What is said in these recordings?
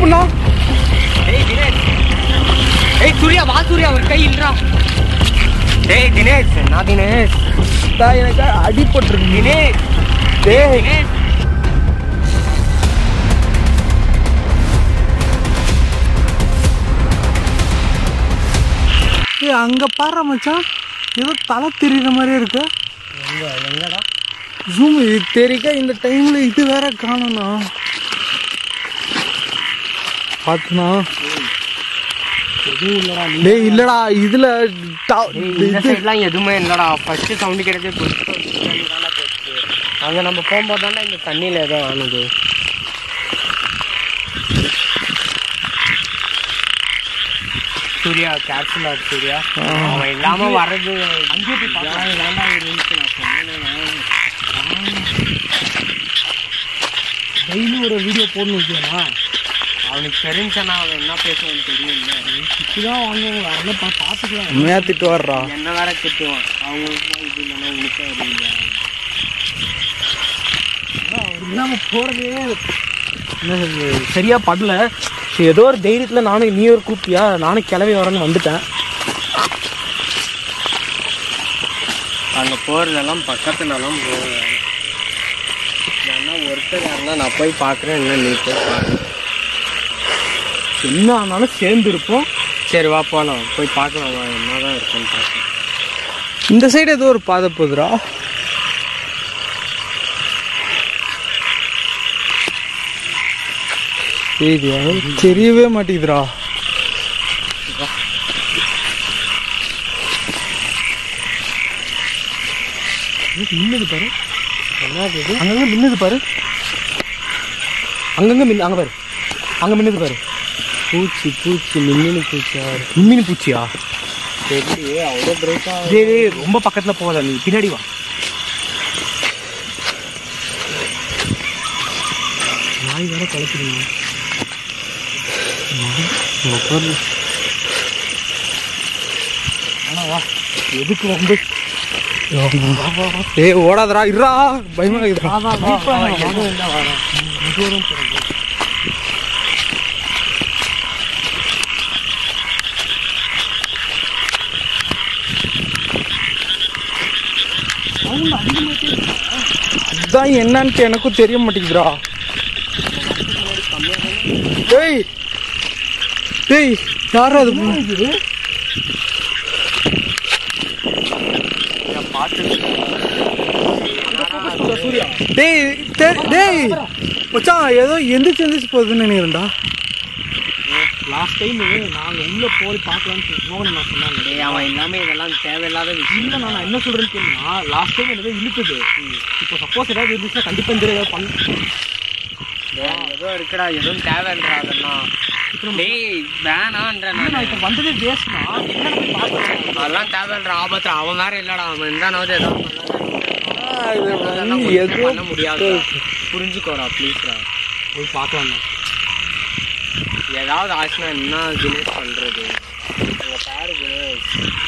அண்ணா ஏய் தினேஷ் ஏய் சூர்யா வா சூர்யா ஒரு கை இல்லடா ஏய் தினேஷ் நான் தினேஷ் தான் எனக்கு அடிபட்டுருக்கு தினேஷ் டேய் தினேஷ் ஏய், அங்க பாரு மச்சான் ஏதோ தலை தெரியுற மாதிரியே இருக்கு எங்க எங்கடா ஜூம் தெரிக்க இந்த டைம்ல இது வேற காணோண்ணா பாத்துனா எதுவும் இல்லடா நீ டேய் இல்லடா இதுல டா- ஏய், இந்த இது சைட்லாம் எதுவுமே இல்லடா ஃபர்ஸ்ட் சவுண்டு கிடைச்சது போச்சு அங்க நம்ம போகும்போது தானே இந்த தண்ணியில ஏதோ ஆனது சூர்யா கேர்ஃபுல்லா இரு சூர்யா அவன் இல்லாம வர்றது அங்கே போய் டெய்லி ஒரு வீடியோ போடணும் வைக்கிறா அவனுக்கு தெரிஞ்சனா அவன் என்ன பேசுவான்னு தெரியும்ல இப்படிதான் வாங்குவாங்க வரல பார்த்துக்கலாம் உண்மையா திட்டு வர்றா என்ன வேற திட்டுவான் அவங்களுக்கு இது இல்லைன்னா உனக்கு அறிவில்லை இல்லாம போறதே என்ன சொல்றது, சரியா படல சரி, ஏதோ ஒரு தைரியத்துல நானும் நீ ஒரு கூப்பிட்டியா நானும் கிளம்பி வரேன்னு வந்துட்டேன் அங்கே போகிறதெல்லாம் பக்கத்துலலாம் போவேன் ஏன்னா ஒருத்தர் யாருன்னா நான் போய் பார்க்குறேன் இல்லை நீ போய் பாரு என்ன ஆனாலும் சேர்ந்து இருப்போம் சரி வா போகலாம் போய் பார்க்கலாம் வா என்னதான் இருக்குன்னு பார்க்கலாம் இந்த சைடு ஏதோ ஒரு பாதை போகுதுடா ஏய், இது யாரும் தெரியவே மாட்டேங்குதுடா மின்னது பாரு என்னது இது அங்கங்க மின்னது பாரு அங்கங்க மின் அங்க பாரு அங்க மின்னது பாரு பூச்சி பூச்சி மின்மினி பூச்சியா மின்மினி பூச்சியா தெரியலையே அவ்வளோ பிரேக்காக டேய் டேய், ரொம்ப பக்கத்துல போகாத நீ பின்னாடி வா நாய் வேற கலக்குதுங்க ஆனா வா எதுக்கு வந்து ஏய் ஓடாதடா இருடா பயமா இருக்குடா அதான் என்னன்ட்டு எனக்கும் தெரிய மாட்டேங்குதுடா டேய் டேய் யாரா அது டேய் டேய், டேய் மச்சான் ஏதோ எந்திரிச்சு எந்திரிச்சு போகுதுன்னு நினைக்கிறேன்டா லாஸ்ட் டைம் நாங்கள் உள்ளே போய் பார்க்கலான்னு சொல்லி நான் சொன்னாங்க டேய் அவன் இல்லாமல் இதெல்லாம் தேவையில்லாத விஷயம் இல்லை நான் என்ன சொல்கிறேன்னு கேளுங்க லாஸ்ட் டைம் ஏதோ இழுக்குது இப்போ சப்போஸ் ஏதாவது இருந்துச்சுன்னா கண்டிப்பாக இந்த ஏதாவது பண்ண டேய், ஏதோ இருக்குடா எதுவும் தேவைன்றா அதெல்லாம் டேய் வேணான்ற நான் நான் இப்போ வந்ததே வேஸ்ட்னா என்ன போய் பார்க்கலாம் அதெல்லாம் தேவைன்ற ஆபத்து அவன் வேற இல்லடா அவன் இருந்தானாவது ஏதோ இது எதுவும் பண்ண முடியாது புரிஞ்சுக்கோடா ப்ளீஸ்டா போய் பார்க்கலாம் ஏதாவது ஆச்சுன்னா என்ன தினேஷ் பண்றது உங்க பாரு தினேஷ்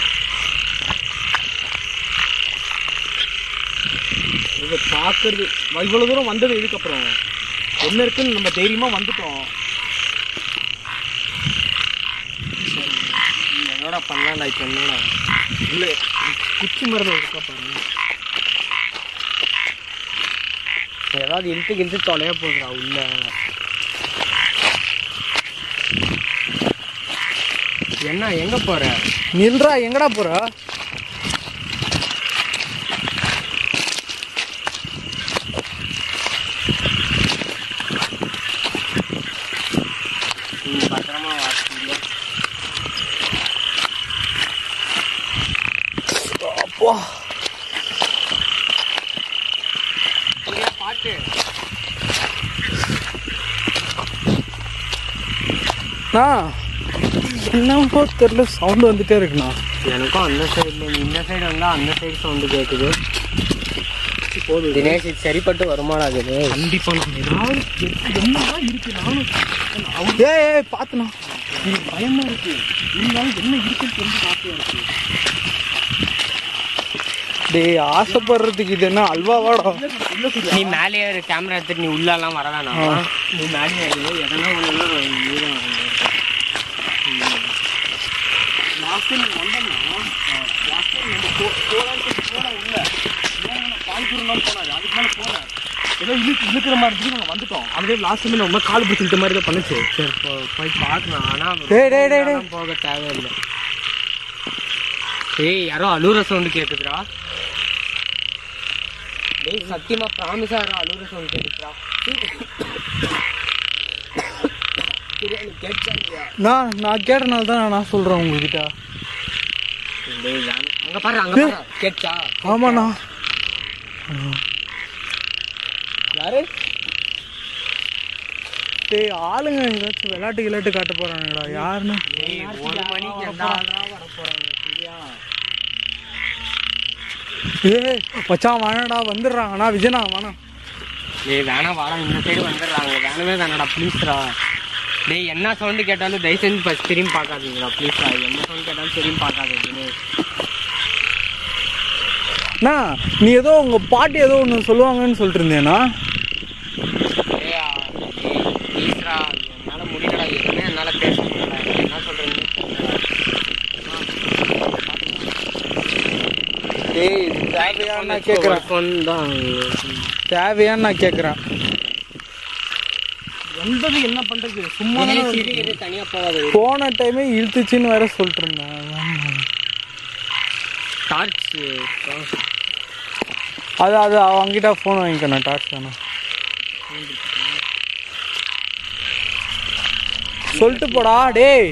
இதை பார்க்கறது இவ்வளோ தூரம் வந்தது இதுக்கப்புறம் என்ன இருக்குன்னு நம்ம தைரியமாக வந்துட்டோம் நீ என்னடா பண்ணலாம்டா இப்போ என்னடா இல்லை குச்சி மருந்து இருக்கா பாருங்க ஏதாவது இழுத்து கிழுத்து தொலைய போகுதுடா உள்ள என்ன எங்க போற நில்றா எங்கடா போற நீ பத்திரமா வாசிக்கல அப்பா பாட்டு அண்ணா என்னமோ தெரியல சவுண்ட் வந்துட்டே இருக்குண்ணா எனக்கும் அந்த சைடுல இந்த சைடு வந்தா அந்த சைடு சவுண்டு கேட்குது போதும் தினேஷ் இது சரிப்பட்டு வருமாடா தினேஷ் கண்டிப்பா நான் ஏதாவது எது- என்னதான் இருக்கு நானும் ஏய் ஏய் பாத்துண்ணா எனக்கு பயமா இருக்கு இருந்தாலும் என்ன இருக்குன்னு தெரிஞ்சு ஆசையா இருக்கு டேய் ஆசைப்படுறதுக்கு இது என்ன அல்வாவாடா நீ மேலேயே ஒரு கேமரா எடுத்துட்டு நீ உள்ளலாம் வர வேணாம் ஆ. நீ மேலேயே இரு, எதனா ஒன்று நீதான் லாஸ்ட் டைம் வந்தோம்னா லாஸ்ட் டைம் நம்ம போ போகலான்னு போனோம் உள்ள பால்பூர் தான் போனாரு அதுக்கு மேலே போனேன் ஏதோ இழுக்கு இழுக்கிற மாதிரி இருந்துச்சு நாங்கள் வந்துட்டோம் அதே லாஸ்ட் டைம் நம்ம கால் பிடிச்சிட்ட மாதிரி தான் பண்ணுச்சு சரி போ போய் பார்க்கலாம் ஆனால் டேய், டேய், டேய், டேய். போக தேவையில்லை ஏய் யாரோ அழுகுற சவுண்டு கேட்குதுடா டேய் சத்தியமா ப்ராமிஸா யாரோ அழுகுற சவுண்ட் கேட்குதுடா சரி எனக்கு கேட்சா இல்லையா நான் நான் கேட்டனால தான் நான் சொல்கிறேன் உங்ககிட்ட டேய் வேணாம். அங்க பாரு அங்க பாரு கேட்சா ஆமாண்ணா யாரு டேய் ஆளுங்க ஏதாச்சும் விளையாட்டு விளையாட்டு காட்ட போகிறாங்கடா யாருன்னு டேய் ஒரு மணிக்கு எந்த ஆள்ரா வர போறாங்க சரியா ஏய் மச்சான் வேணாடா வந்துடுறாங்கண்ணா விஜயண்ணா வேணாம் டேய் வேணாம் வாடா இந்த சைடு வந்துடுறாங்க வேணவே வேணாடா ப்ளீஸ்ரா டேய் என்ன சவுண்டு கேட்டாலும் தயவு செஞ்சு ஃபஸ்ட் திரும்பி பார்க்காதீங்கடா ப்ளீஸ்ரா என்ன சவுண்ட் கேட்டாலும் திரும்பி பார்க்காதீங்க அண்ணா நீ ஏதோ உங்கள் பாட்டி ஏதோ ஒன்று சொல்லுவாங்கன்னு சொல்லிட்டு இருந்தேண்ணா டேய் ப்ளீஸ்ரா என்னால் முடியலடா எதுவுமே என்னால் பேச முடியலடா எனக்கு என்ன சொல்கிறேன்னு டேய் தேவையான்னு நான் கேட்குறேன் ஃபோன் தான் தேவையான்னு நான் கேட்குறேன் வந்தது என்ன பண்ணுறது சும்மா டேய், சரி இது தனியாக போகாது போன டைமே இழுத்துச்சின்னு வேற சொல்லிட்டு இருந்தேன் டார்ச் அது அது அவங்கிட்ட ஃபோன் வாங்கிக்கணும் டார்ச் வேணும் சொல்லிட்டு போடா டேய்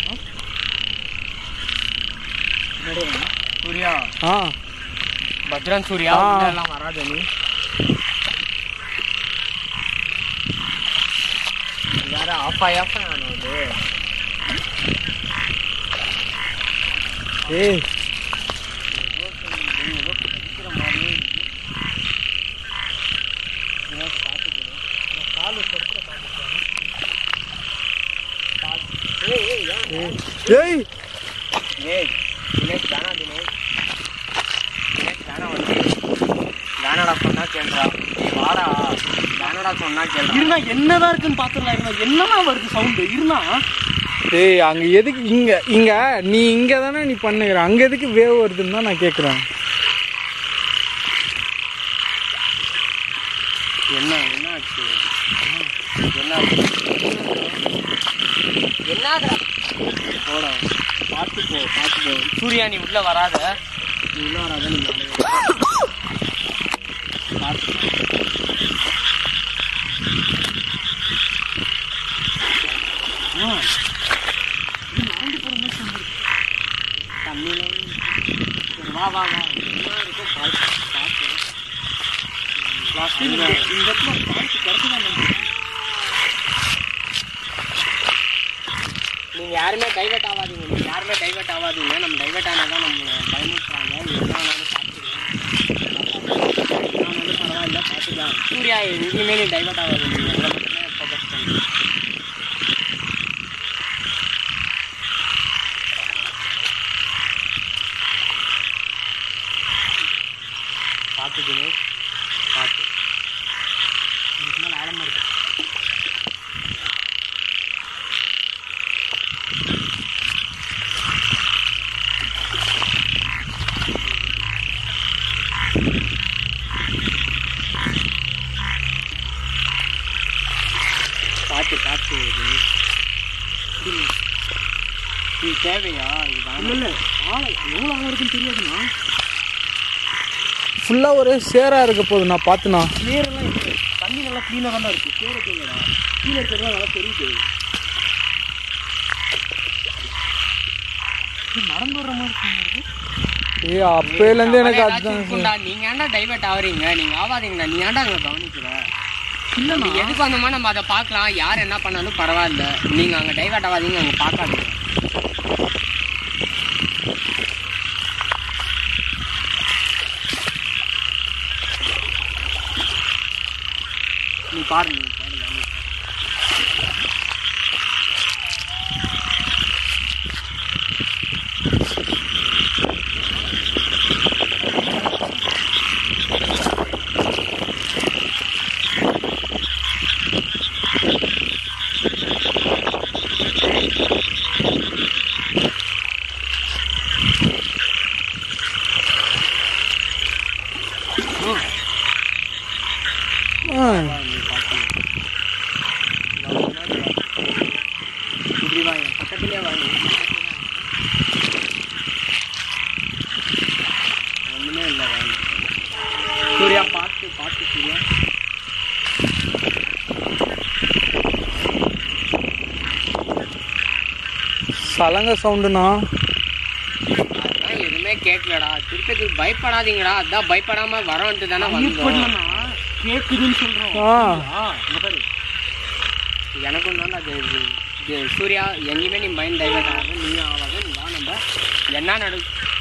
சூர்யா ஆ பத்ரன் சூர்யா ஆ. எல்லாம் வராது நீ வேற ஆஃப் ஆகி ஆஃப் ஆகணும் அது டேய் டேய் தினேஷ் தினேஷ் தானா தினேஷ் தினேஷ் தானா வந்து தானடா சொன்னா கேள்றா நீ வாடா தானடா சொன்னா கேள்றா இருந்தா என்னதான் இருக்குன்னு பாத்துடலாம் இருந்தா என்னமா வருது சவுண்டு இருந்தா டேய் அங்க எதுக்கு இங்க இங்க நீ இங்க தானே நீ பண்ணுகிற அங்க எதுக்கு வேவ் வருதுன்னு தான் நான் கேக்குறேன் என்ன என்ன ஆச்சு என்ன ஆச்சு என்னடா போடா பார்த்து போ பார்த்து போ சூர்யா நீ உள்ள வராத நீ உள்ள வராத நீ மேலே வா. பார்த்து போ. ஆ. இது நடந்து போற மாதிரி sound இருக்கு. தண்ணியில சரி, வா வா வா என்ன இருக்கோ பார்த்து பார்த்து இந்த இந்த இடத்துல பாயிண்ட் கிடைச்சதான் நீங்க யாருமே டைவர்ட் ஆகாதீங்க நீங்க யாருமே டைவர்ட் ஆகாதீங்க நம்ம டைவர்ட் ஆனால் தான் நம்ம பயமுறுத்துறாங்க என்ன ஆனாலும் பார்த்துக்கலாம் என்ன ஆனாலும் பரவாயில்ல பார்த்துக்கலாம் சூர்யா எங்கேயுமே நீ டைவர்ட் ஆகாது நீங்க எங்களை மட்டுமே ஃபோக்கஸ் பண்ணி பார்த்துக்கணும் பார்த்து இதுக்கு மேலே ஆழமாக இருக்கு பார்த்து பார்த்து இது இது தேவையா இது வேணாம். இல்ல ஆளை எவ்வளோ ஆழம் இருக்குன்னு தெரியாதுண்ணா ஃபுல்லா ஒரே சேரா இருக்க போகுது நான் பார்த்துண்ணா சேரெல்லாம் இருக்கு தண்ணி நல்லா க்ளீனாக தான் இருக்கு சேர தூங்கடா கீழே இருக்கிறதா நல்லா தெரியுது இது நடந்து வர மாதிரி இருக்கு ஏய் அப்பையிலேருந்து எனக்கு அதுதான் இருக்கும்டா நீங்க ஏன்டா டைவர்ட் ஆவறீங்க நீங்க ஆவாதீங்கடா நீ ஏன்டா அங்க கவனிக்கிற இல்ல எதுக்கு வந்தோமா நம்ம அதை பார்க்கலாம் யார் என்ன பண்ணாலும் பரவாயில்ல நீங்க அங்க டைவர்ட் ஆகாதீங்க அங்க பார்க்காதீங்க நீ பாரு நீ பாரு வாங்க. ஆ இப்படி வாங்க பக்கத்துலேயே வாங்க ஒன்றுமே இல்லை வாங்க சூர்யா பார்த்து பார்த்து சூர்யா சலங்க சவுண்டுண்ணா அதெல்லாம் எதுவுமே கேட்கலடா திருப்பதி பயப்படாதீங்கடா அதான் பயப்படாம வரோன்ட்டு தானே வந்தோம் பயப்படலண்ணா. கேக்குதுன்னு சொல்றோம் ஆ ஆ, இங்க பாரு. எனக்கும் தான் அது இது இது சூர்யா எங்கேயுமே நீ மைண்ட் டைவர்ட் ஆகாது நீயும் ஆகாது நீ வா நம்ம என்ன நடு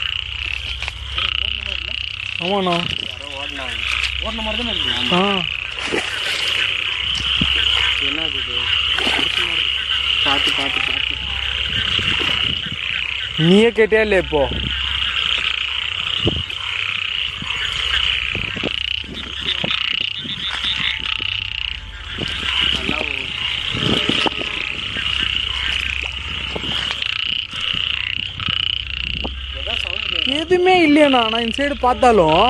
ஆமாண்ணா யாரோ ஓடினாங்க ஓடுன மாதிரி தானே இருக்கு ஆ என்ன இது பார்த்து பார்த்து பார்த்து நீயே கேட்டியா இல்லையா இப்போ நல்லா ஓ- ஏதோ சவுண்ட் எதுவுமே இல்லையாண்ணா நான் இந்த சைடு பார்த்தாலும்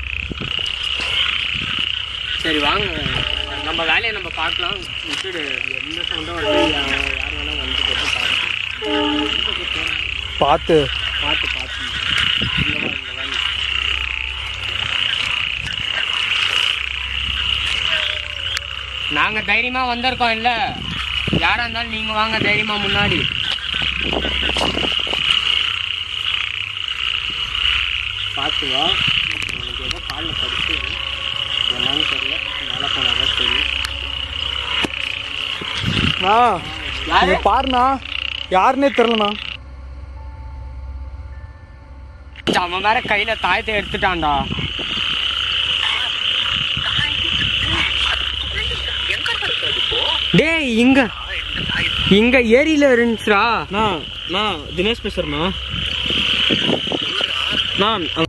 சரி வாங்க நம்ம வேலையை நம்ம பார்க்கலாம் விட்டுடு எந்த சவுண்டும் வருது யா- யார் வேணா வந்து போட்டு பார்த்து பார்த்து பார்த்து பார்த்து இந்த வா இந்த வாங்க நாங்கள் தைரியமாக வந்திருக்கோம் இல்லை யாராக இருந்தாலும் நீங்கள் வாங்க தைரியமாக முன்னாடி பார்த்து வா உனக்கு ஏதோ காலில் படிச்சு என்னன்னு தெரியல மேலே போனாதான் தெரியும் ஆ யாரு இங்க பாருண்ணா யாருன்னே தெரிலண்ணா அவன் வேற கையில தாயத்தை எடுத்துட்டான்டா டேய் இங்க இங்க ஏரியில இருந்துச்சுடா நான் நான் தினேஷ் பேசுறேண்ணா நான்